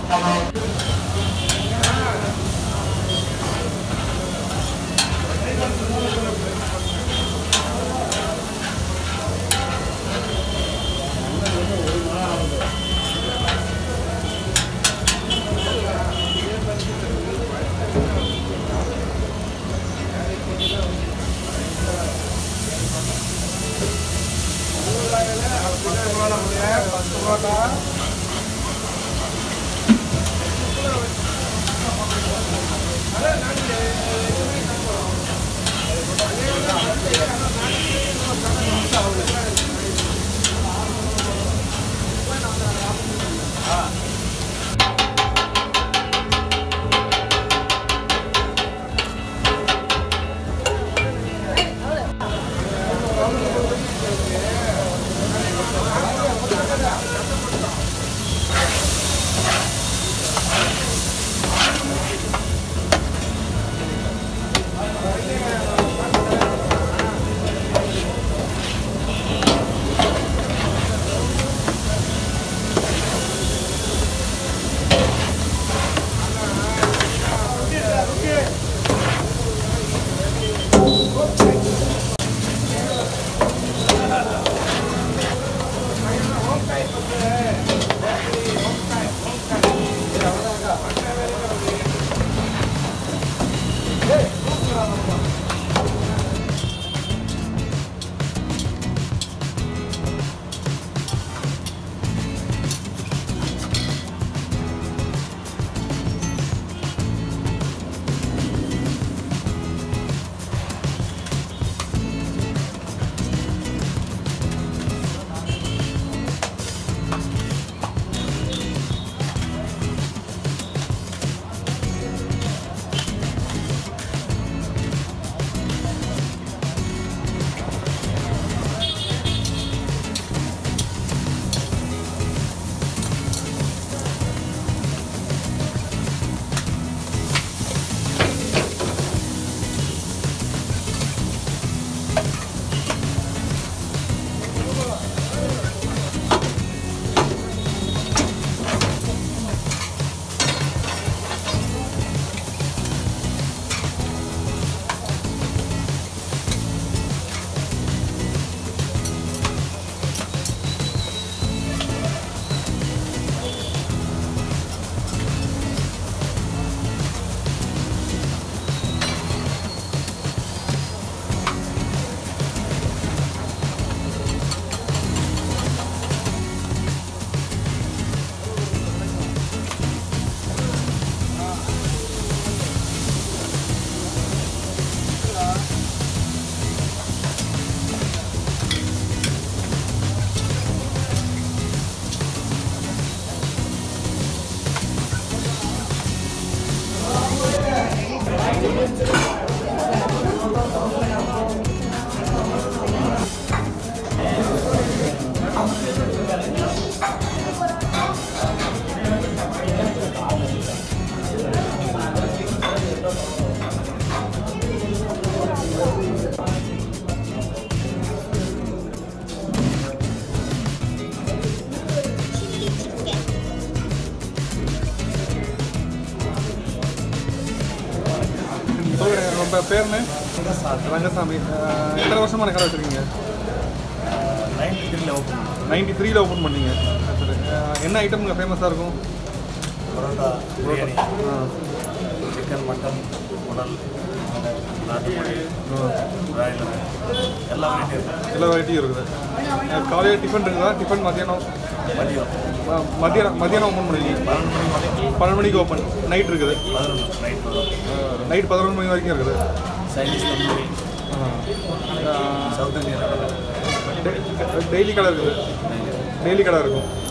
உங்க பேருன்னு ரங்கசாமி அஹ், எத்தனை வருஷமான கடை வச்சுருக்கீங்க நைன்டி த்ரீல ஓப்பன் நைன்டி த்ரீல ஓப்பன் பண்ணீங்க சரி அஹ், என்ன ஐட்டம்ங்க ஃபேமஸாக இருக்கும் பரோட்டா பிரியாணி ஆ, சிக்கன் மட்டன் உடல் நாட்டுக்கோழி ஆ. பிராய்லர் எல்லா வெரைட்டி இருக்கு எல்லா வெரைட்டியும் இருக்குது அஹ், காலையில் டிஃபன் இருக்குதா டிஃபன் மத்தியானம் மதியம் அஹ், மத்தியானம் மத்தியானம் ஓப்பன் பண்ணிருக்கீங்க பன்னெண்டு மணி வரைக்கும் பன்னெண்டு மணிக்கு ஓப்பன் நைட் இருக்குது பதினொன்று நைட் பதினொன்று நைட் பதினொன்று மணி வரைக்கும் இருக்குது சைனீஸ் தந்தூரி ஆ. சவுத் இந்தியன் டெய்லி கடை இருக்குது டெய்லி கடை இருக்கும்